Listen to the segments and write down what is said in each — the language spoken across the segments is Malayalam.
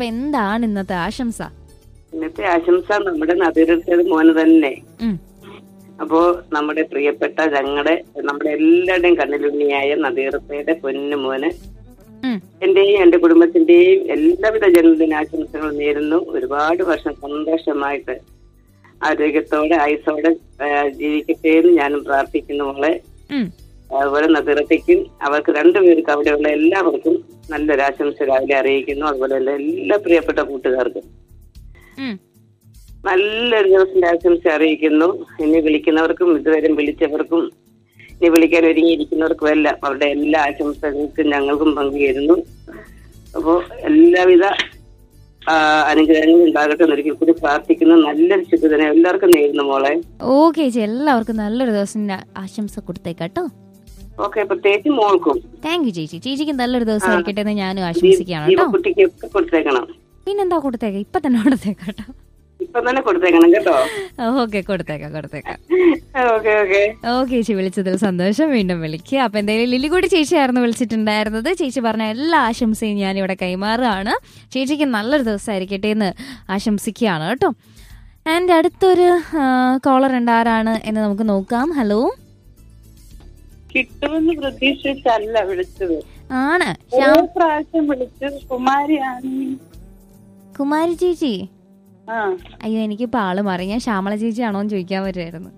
അപ്പൊ എന്താണ് ഇന്നത്തെ ആശംസ ഇന്നത്തെ ആശംസ നമ്മുടെ നദിരത്തേത് മോന് തന്നെ ഉം. അപ്പോ നമ്മുടെ പ്രിയപ്പെട്ട ഞങ്ങളുടെ നമ്മുടെ എല്ലാവരുടെയും കണ്ണിലുണ്ണിയായ നദീർത്തയുടെ പൊന്നു മോന് ഉം. എന്റെയും എന്റെ കുടുംബത്തിന്റെയും എല്ലാവിധ ജന്മദിനാശംസകളും നേരുന്നു ഒരുപാട് വർഷം സന്തോഷമായിട്ട് ആരോഗ്യത്തോടെ ആയുസോടെ ആ, ജീവിക്കട്ടെ എന്ന് ഞാനും പ്രാർത്ഥിക്കുന്നു മോളെ ഉം. അതുപോലെ നദിറത്തേക്കും അവർക്ക് രണ്ടുപേർക്കും അവിടെയുള്ള എല്ലാവർക്കും നല്ലൊരു ആശംസ രാവിലെ അറിയിക്കുന്നു അതുപോലെ എന്റെ എല്ലാ പ്രിയപ്പെട്ട കൂട്ടുകാർക്കും ഉം. നല്ലൊരു ദിവസത്തിന്റെ ആശംസ അറിയിക്കുന്നു ഇനി വിളിക്കുന്നവർക്കും ഇതുവരെ വിളിച്ചവർക്കും ഇനി വിളിക്കാൻ ഒരുങ്ങിയിരിക്കുന്നവർക്കും എല്ലാം അവരുടെ എല്ലാ ആശംസകൾക്കും ഞങ്ങൾക്കും പങ്കുചേരുന്നു അപ്പോ എല്ലാവിധ ആ, അനുഗ്രഹങ്ങളും ഉണ്ടാകട്ടെ എന്ന് ഒരിക്കൽ കൂടി പ്രാർത്ഥിക്കുന്നു നല്ലൊരു ശുദ്ധദിനം എല്ലാവർക്കും നേരുന്നു മോളെ ഓക്കെ ചേച്ചി എല്ലാവർക്കും നല്ലൊരു ദിവസം ആശംസ കൊടുത്തേക്കാട്ടോ ഓക്കെ പ്രത്യേകിച്ച് മോൾക്കും താങ്ക് യു ചേച്ചി ചേച്ചിക്ക് നല്ലൊരു ദിവസം ആയിരിക്കട്ടെ എന്ന് ഞാനും ആശംസിക്കുകയാണ് കേട്ടോ ജീവക്കുട്ടിക്ക് ഒക്കെ കൊടുത്തേക്കണം പിന്നെന്താ കൊടുത്തേക്ക ഇപ്പൊ തന്നെ കൊടുത്തേക്കാട്ടോ ഇപ്പൊ തന്നെ കൊടുത്തേക്കണം കേട്ടോ ഓക്കെ കൊടുത്തേക്കാം കൊടുത്തേക്കാം ഓക്കെ ഓക്കെ ഓക്കെ ചേച്ചി വിളിച്ചതിൽ സന്തോഷം വീണ്ടും വിളിക്കുക അപ്പൊ എന്തായാലും ലില്ലിക്കുട്ടി ചേച്ചിയായിരുന്നു വിളിച്ചിട്ടുണ്ടായിരുന്നത് ചേച്ചി പറഞ്ഞ എല്ലാ ആശംസയും ഞാൻ ഇവിടെ കൈമാറുകയാണ് ചേച്ചിക്ക് നല്ലൊരു ദിവസമായിരിക്കട്ടെ എന്ന് ആശംസിക്കുകയാണ് കേട്ടോ ആൻഡ് അടുത്തൊരു കോളർ ഉണ്ട് ആരാണ് എന്ന് നമുക്ക് നോക്കാം ഹലോ കിട്ടുമെന്ന് പ്രതീക്ഷിച്ചല്ല വിളിച്ചത് ആണ് ഒരു ശ്യാം പ്രാവശ്യം വിളിച്ച് കുമാരിയാണ് കുമാരി ചേച്ചി ആ അയ്യോ എനിക്കിപ്പോ ആള് മാറി ഞാൻ ശ്യാമള ചേച്ചിയാണോ എന്ന് ചോദിക്കാൻ പറ്റുമായിരുന്നു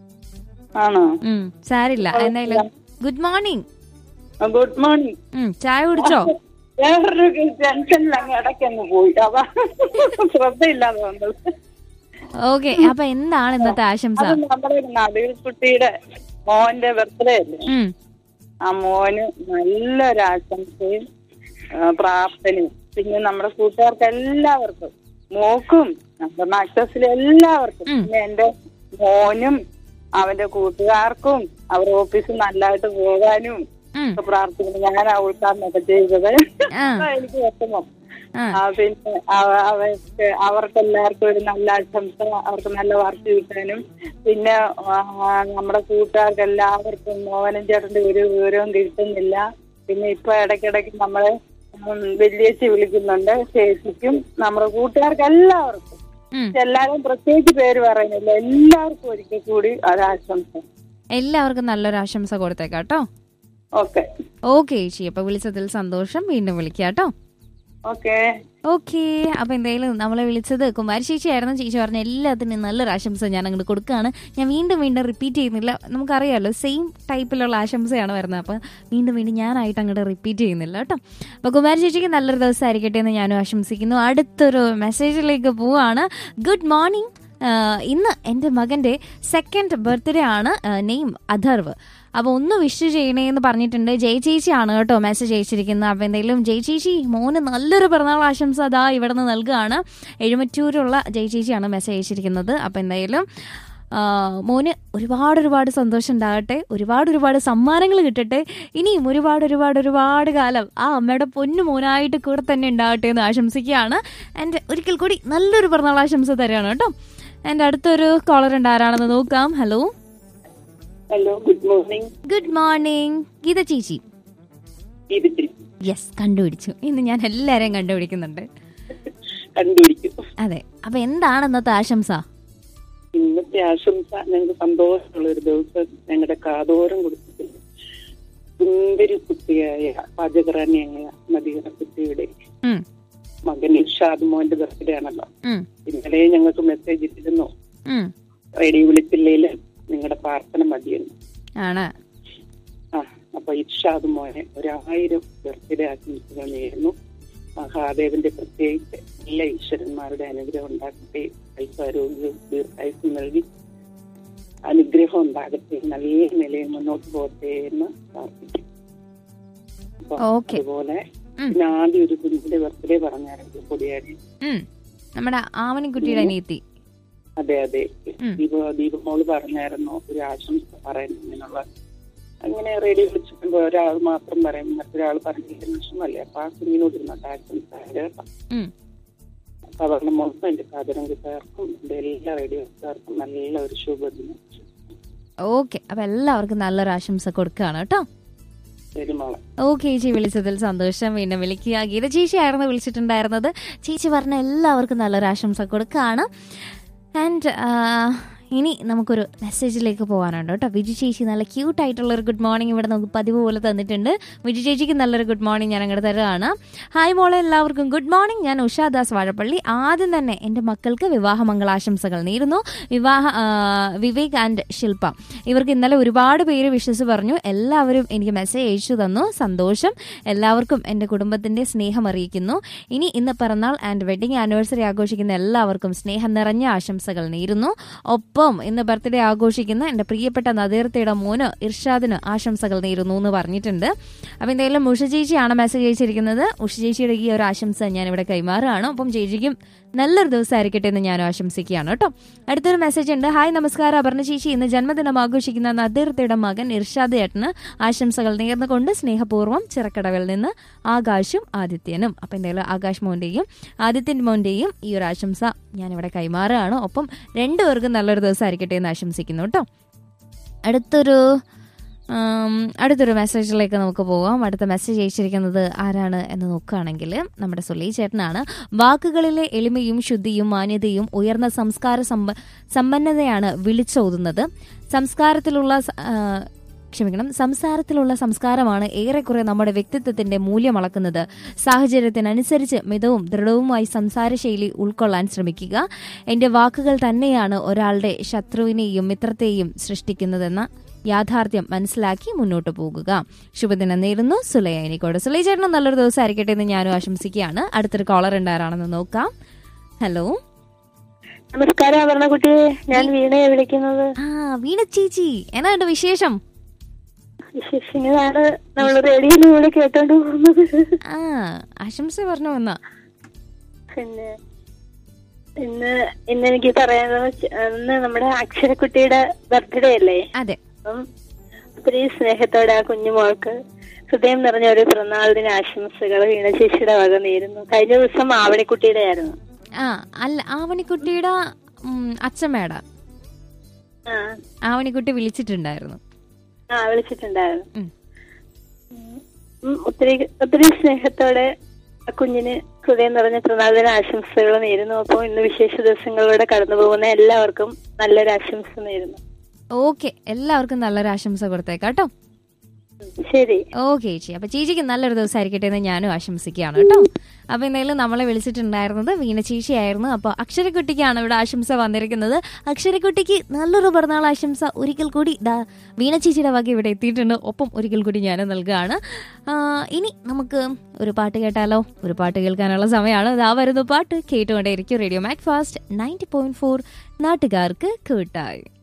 ആണോ ഉം സാരില്ല എന്തായാലും ഗുഡ് മോർണിംഗ് ഗുഡ് മോർണിംഗ് ഉം ചായ കുടിച്ചോ വേറൊരു ജംഗ്ഷനിൽ അങ്ങ് ഇടയ്ക്കങ്ങ് പോയി അതാ ശ്രദ്ധയില്ലാതെ വന്നത് ഓക്കെ അപ്പൊ എന്താണ് ഇന്നത്തെ ആശംസ അത് നമ്മുടെ നടുവിൽ കുട്ടിയുടെ മോന്റെ ബർത്ത്ഡേ അല്ലേ ഉം ആ മോന് നല്ലൊരു ആശംസയും ആ, പ്രാർത്ഥനയും പിന്നെ നമ്മുടെ കൂട്ടുകാർക്ക് എല്ലാവർക്കും മോക്കും നമ്മുടെ മാക്സസിലെ എല്ലാവർക്കും ഉം. പിന്നെ എന്റെ മോനും അവന്റെ കൂട്ടുകാർക്കും അവരുടെ ഓഫീസിൽ നല്ലതായിട്ട് പോകാനും ഉം ഒക്കെ പ്രാർത്ഥിക്കുന്നു ഞാൻ ആ ഉദ്ഘാടനമൊക്കെ ചെയ്തത് ആ. അതാ എനിക്ക് വിഷമം ആ ആ, പിന്നെ അവ- അവർക്ക് അവർക്കെല്ലാവർക്കും ഒരു നല്ല ആശംസ അവർക്ക് നല്ല വർക്ക് കിട്ടാനും പിന്നെ ആ, നമ്മുടെ കൂട്ടുകാർക്ക് എല്ലാവർക്കും മോഹനൻ ചേട്ടന്റെ ഒരു വിവരവും കിട്ടുന്നില്ല പിന്നെ ഇപ്പൊ ഇടയ്ക്കിടയ്ക്ക് നമ്മള് ഉം, വലിയേച്ചി വിളിക്കുന്നുണ്ട് ചേച്ചിക്കും നമ്മുടെ കൂട്ടുകാർക്ക് എല്ലാവർക്കും ഉം എല്ലാവരും പ്രത്യേകിച്ച് പേര് പറയുന്നില്ല എല്ലാവർക്കും ഒരിക്കൽ കൂടി ഒരാശംസ എല്ലാവർക്കും നല്ലൊരു ആശംസ കൊടുത്തേക്കാം കേട്ടോ ഓക്കെ ഓക്കെ ചേച്ചി അപ്പൊ വിളിച്ചതിൽ സന്തോഷം വീണ്ടും വിളിക്കാം കേട്ടോ ഓക്കെ ഓക്കെ അപ്പൊ എന്തായാലും നമ്മളെ വിളിച്ചത് കുമാരി ചേച്ചി ആയിരുന്നു ചേച്ചി പറഞ്ഞ എല്ലാത്തിനും നല്ലൊരു ആശംസ ഞാൻ അങ്ങോട്ട് കൊടുക്കുകയാണ് ഞാൻ വീണ്ടും വീണ്ടും റിപ്പീറ്റ് ചെയ്യുന്നില്ല നമുക്കറിയാലോ സെയിം ടൈപ്പിലുള്ള ആശംസയാണ് വരുന്നത് അപ്പൊ വീണ്ടും വീണ്ടും ഞാനായിട്ട് അങ്ങോട്ട് റിപ്പീറ്റ് ചെയ്യുന്നില്ല കേട്ടോ അപ്പൊ കുമാരി ചേച്ചിക്ക് നല്ലൊരു ദിവസം ആയിരിക്കട്ടെ എന്ന് ഞാനും ആശംസിക്കുന്നു അടുത്തൊരു മെസ്സേജിലേക്ക് പോവാണ് ഗുഡ് മോർണിംഗ് ഇന്ന് എൻ്റെ മകൻ്റെ സെക്കൻഡ് ബർത്ത്ഡേ ആണ് നെയിം അഥർവ് അപ്പോൾ ഒന്ന് വിഷ് ചെയ്യണേ എന്ന് പറഞ്ഞിട്ടുണ്ട് ജയ് ചേച്ചി ആണ് കേട്ടോ മെസ്സേജ് അയച്ചിരിക്കുന്നത് അപ്പോൾ എന്തെങ്കിലും ജയ് ചേച്ചി മോന് നല്ലൊരു പിറന്നാൾ ആശംസ അതാ ഇവിടെ നിന്ന് നൽകുകയാണ് എഴുമറ്റൂരുള്ള ജയ് ചേച്ചിയാണ് മെസ്സേജ് അയച്ചിരിക്കുന്നത് അപ്പോൾ എന്തായാലും ആ, മോന് ഒരുപാട് ഒരുപാട് സന്തോഷം ഉണ്ടാകട്ടെ ഒരുപാട് ഒരുപാട് സമ്മാനങ്ങൾ കിട്ടട്ടെ ഇനിയും ഒരുപാട് ഒരുപാട് ഒരുപാട് കാലം ആ അമ്മയുടെ പൊന്നു മോനായിട്ട് കൂടെ തന്നെ ഉണ്ടാകട്ടെ എന്ന് ആശംസിക്കുകയാണ് എൻ്റെ ഒരിക്കൽ കൂടി നല്ലൊരു പിറന്നാൾ ആശംസ തരികയാണ് കേട്ടോ എൻ്റെ അടുത്തൊരു കോളർ ഉണ്ട് ആരാണെന്ന് നോക്കാം hello hello good morning good morning Geetha ചേച്ചി ഇതിൽ യെസ് കണ്ടുപിടിച്ചു ഇന്ന് ഞാൻ എല്ലാരെയും കണ്ടുപിടിക്കുന്നുണ്ട് കണ്ടുപിടിക്കും അതെ അപ്പൊ എന്താണ് ഇന്നത്തെ ആശംസ ഇന്നത്തെ ആശംസ ഞങ്ങൾക്ക് സന്തോഷമുള്ള ഒരു ദിവസം ഞങ്ങളുടെ കാതോരം കൊടുത്തിട്ടുണ്ട് സുന്ദരി കുട്ടിയായ പാചകറാണിയായ നദീറ കുട്ടിയുടെ ഉം, മകൻ ഇർഷാദ് മോന്റെ ബർത്ത്ഡേ ആണല്ലോ ഉം, ഇന്നലെ ഞങ്ങൾക്ക് മെസ്സേജ് ഇട്ടിരുന്നു ഉം. റേഡിയോ വിളിച്ചില്ലേല് നിങ്ങളുടെ പ്രാർത്ഥന മതിയെന്ന് ആണ് ആ അപ്പൊ ഇർഷാദ് മോനെ ഒരായിരം ബർത്ത്ഡേ ആശംസകൾ നേരുന്നു മഹാദേവന്റെ പ്രത്യേകിച്ച് എല്ലാ ഈശ്വരന്മാരുടെ അനുഗ്രഹം ഉണ്ടാകട്ടെ ഐശ്വരോഗ്യവും ദീർഘായുസും നൽകി അനുഗ്രഹം ഉണ്ടാകട്ടെ നല്ല നിലയിൽ മുന്നോട്ട് പോകട്ടെ എന്ന് പ്രാർത്ഥിക്കും അപ്പൊ ഓക്കെ അതുപോലെ ഉം. പിന്നെ ആദ്യം ഒരു കുഞ്ഞിന്റെ ബർത്ത്ഡേ പറഞ്ഞായിരുന്നു കൊടിയാടി ഉം. നമ്മുടെ ആവണിക്കുട്ടിയുടെ അനിയത്തി അതെ അതെ ഉം. ദീപ ദീപമോള് പറഞ്ഞായിരുന്നു ഒരു ആശംസ പറയുന്നു ഇങ്ങനെയുള്ള അങ്ങനെ റേഡിയോ വിളിച്ചിട്ടുമ്പോ ഒരാൾ മാത്രം പറയും മറ്റൊരാൾ പറഞ്ഞിരിക്കുന്ന വിഷമല്ലേ അപ്പൊ ആ കുഞ്ഞിനോട് ഇരുന്നിട്ട് ആശംസ കേട്ടോ ഉം. അപ്പൊ അവരുടെ മൊത്തം എന്റെ കാതരംഗക്കാർക്കും എന്റെ എല്ലാ റേഡിയോക്കാർക്കും നല്ല ഒരു ശുഭദിനം ഓക്കെ അപ്പൊ എല്ലാവർക്കും നല്ലൊരു ആശംസ കൊടുക്കുകയാണ് കേട്ടോ പെരുമാള ഓക്കെ ചേച്ചി വിളിച്ചതിൽ സന്തോഷം വീണ്ടും വിളിക്കുക ഗീത ചേച്ചിയായിരുന്നു വിളിച്ചിട്ടുണ്ടായിരുന്നത് ചേച്ചി പറഞ്ഞ എല്ലാവർക്കും നല്ലൊരു ആശംസ കൊടുക്കുകയാണ് ആൻഡ് ഇനി നമുക്കൊരു മെസ്സേജിലേക്ക് പോകാനുണ്ട് കേട്ടോ വിജു ചേച്ചി നല്ല ക്യൂട്ട് ആയിട്ടുള്ള ഒരു ഗുഡ് മോർണിംഗ് ഇവിടെ നമുക്ക് പതിവ് പോലെ തന്നിട്ടുണ്ട് വിജു ചേച്ചിക്ക് നല്ലൊരു ഗുഡ് മോർണിംഗ് ഞാൻ അങ്ങോട്ട് തരുകയാണ് ഹായ് മോളെ എല്ലാവർക്കും ഗുഡ് മോർണിംഗ് ഞാൻ ഉഷാദാസ് വാഴപ്പള്ളി ആദ്യം തന്നെ എൻ്റെ മക്കൾക്ക് വിവാഹ മംഗളാശംസകൾ നേരുന്നു വിവാഹ ആ, വിവേക് ആൻഡ് ശില്പ ഇവർക്ക് ഇന്നലെ ഒരുപാട് പേര് വിശ്വസ് പറഞ്ഞു എല്ലാവരും എനിക്ക് മെസ്സേജ് അയച്ചു തന്നു സന്തോഷം എല്ലാവർക്കും എൻ്റെ കുടുംബത്തിൻ്റെ സ്നേഹം അറിയിക്കുന്നു ഇനി ഇന്ന് പിറന്നാൾ ആൻഡ് വെഡിങ് ആനിവേഴ്സറി ആഘോഷിക്കുന്ന എല്ലാവർക്കും സ്നേഹം നിറഞ്ഞ ആശംസകൾ നേരുന്നു ഒപ്പം ഇന്ന് ബർത്ത്ഡേ ആഘോഷിക്കുന്ന എൻ്റെ പ്രിയപ്പെട്ട നദീർത്തയുടെ മോന് ഇർഷാദിന് ആശംസകൾ നേരുന്നു എന്ന് പറഞ്ഞിട്ടുണ്ട് അപ്പം എന്തായാലും ഉഷ ചേച്ചിയാണ് മെസ്സേജ് അയച്ചിരിക്കുന്നത് ഉഷ ചേച്ചിയുടെ ഈ ഒരു ആശംസ ഞാൻ ഇവിടെ കൈമാറുകയാണ് അപ്പം ചേച്ചിക്കും നല്ലൊരു ദിവസമായിരിക്കട്ടെ എന്ന് ഞാനും ആശംസിക്കുകയാണ് കേട്ടോ അടുത്തൊരു മെസ്സേജ് ഉണ്ട് ഹായ് നമസ്കാരം അപർണ ചേച്ചി ഇന്ന് ജന്മദിനം ആഘോഷിക്കുന്ന നദീർത്തയുടെ മകൻ ഇർഷാദ് ഏട്ടന് ആശംസകൾ നേർന്നുകൊണ്ട് സ്നേഹപൂർവ്വം ചിറക്കടവിൽ നിന്ന് ആകാശും ആദിത്യനും അപ്പം എന്തായാലും ആകാശ് മോന്റെയും ആദിത്യൻ മോന്റെയും ഈ ഒരു ആശംസ ഞാനിവിടെ കൈമാറുകയാണ് ഒപ്പം രണ്ടുപേർക്കും നല്ലൊരു ദിവസമായിരിക്കട്ടെ എന്ന് ആശംസിക്കുന്നു കേട്ടോ അടുത്തൊരു ആം, അടുത്തൊരു മെസ്സേജിലേക്ക് നമുക്ക് പോകാം അടുത്ത മെസ്സേജ് അയച്ചിരിക്കുന്നത് ആരാണ് എന്ന് നോക്കുകയാണെങ്കിൽ നമ്മുടെ സുലൈ ചേട്ടനാണ് വാക്കുകളിലെ എളിമയും ശുദ്ധിയും മാന്യതയും ഉയർന്ന സംസ്കാര സമ്പ സമ്പന്നതയാണ് വിളിച്ചോതുന്നത് സംസ്കാരത്തിലുള്ള സ- ആ, ക്ഷമിക്കണം സംസാരത്തിലുള്ള സംസ്കാരമാണ് ഏറെക്കുറെ നമ്മുടെ വ്യക്തിത്വത്തിന്റെ മൂല്യം അളക്കുന്നത് സാഹചര്യത്തിനനുസരിച്ച് മിതവും ദൃഢവുമായി സംസാരശൈലി ഉൾക്കൊള്ളാൻ ശ്രമിക്കുക എന്റെ വാക്കുകൾ തന്നെയാണ് ഒരാളുടെ ശത്രുവിനെയും മിത്രത്തെയും സൃഷ്ടിക്കുന്നതെന്ന യാഥാർത്ഥ്യം മനസ്സിലാക്കി മുന്നോട്ട് പോകുക ശുഭദിനം നേരുന്നു സുലൈനിക്കോട് സുലൈ ചേട്ടനും നല്ലൊരു ദിവസം ആയിരിക്കട്ടെ എന്ന് ഞാനും ആശംസിക്കുകയാണ് അടുത്തൊരു കോളർ ഉണ്ടാരാണെന്ന് നോക്കാം ഹലോ നമസ്കാരം അപർണക്കുട്ടി ഞാൻ വീണയെ വിളിക്കുന്നത് ആ വീണ ചേച്ചി എന്നാണ്ട് വിശേഷം വിശേഷങ്ങളാണ് നമ്മൾ റേഡിയോയിലൂടെ കേട്ടോണ്ട് പോകുന്നത് ആ ആശംസ പറഞ്ഞു വന്ന പിന്നെ ഇന്ന് ഇന്ന് എനിക്ക് പറയാനുള്ളത് വെച്ച- ഇന്ന് നമ്മുടെ അക്ഷരക്കുട്ടിയുടെ ബർത്ത്ഡേ അല്ലേ അതെ അപ്പം ഒത്തിരി സ്നേഹത്തോടെ ആ കുഞ്ഞുമോൾക്ക് ഹൃദയം നിറഞ്ഞ ഒരു പിറന്നാളിന് ആശംസകൾ വീണ ചേച്ചിയുടെ വക നേരുന്നു കഴിഞ്ഞ ദിവസം ആവണിക്കുട്ടിയുടെ ആയിരുന്നു ആ അല്ല ആവണിക്കുട്ടിയുടെ ഉം, അച്ഛമ്മേട ആ ആവണിക്കുട്ടി വിളിച്ചിട്ടുണ്ടായിരുന്നു ആ വിളിച്ചിട്ടുണ്ടായിരുന്നു ഉം. ഉം, ഒത്തിരി ഒത്തിരി സ്നേഹത്തോടെ ആ കുഞ്ഞിന് ഹൃദയം നിറഞ്ഞ പിറന്നാളിന് ആശംസകൾ നേരുന്നു അപ്പോൾ ഇന്ന് വിശേഷ ദിവസങ്ങളിലൂടെ കടന്നു പോകുന്ന എല്ലാവർക്കും നല്ലൊരു ആശംസ നേരുന്നു ഓക്കെ എല്ലാവർക്കും നല്ലൊരു ആശംസ കൊടുത്തേക്കാം കേട്ടോ ഉം, ശരി ഓക്കെ ചേച്ചി അപ്പൊ ചേച്ചിക്ക് നല്ലൊരു ദിവസം ആയിരിക്കട്ടെ എന്ന് ഞാനും ആശംസിക്കുകയാണ് കേട്ടോ അപ്പൊ എന്തായാലും നമ്മളെ വിളിച്ചിട്ടുണ്ടായിരുന്നത് വീണ ചേച്ചിയായിരുന്നു അപ്പൊ അക്ഷരക്കുട്ടിക്കാണ് ഇവിടെ ആശംസ വന്നിരിക്കുന്നത് അക്ഷരക്കുട്ടിക്ക് നല്ലൊരു പിറന്നാൾ ആശംസ ഒരിക്കൽ കൂടി ദാ വീണ ചേച്ചിയുടെ വക ഇവിടെ എത്തിയിട്ടുണ്ട് ഒപ്പം ഒരിക്കൽ കൂടി ഞാൻ നൽകുകയാണ് ആ, ഇനി നമുക്ക് ഒരു പാട്ട് കേട്ടാലോ ഒരു പാട്ട് കേൾക്കാനുള്ള സമയമാണ് ഇതാ വരുന്നു പാട്ട് കേട്ടുകൊണ്ടേയിരിക്കും radio Mac fast ninety point four നാട്ടുകാർക്ക് കൂട്ടായി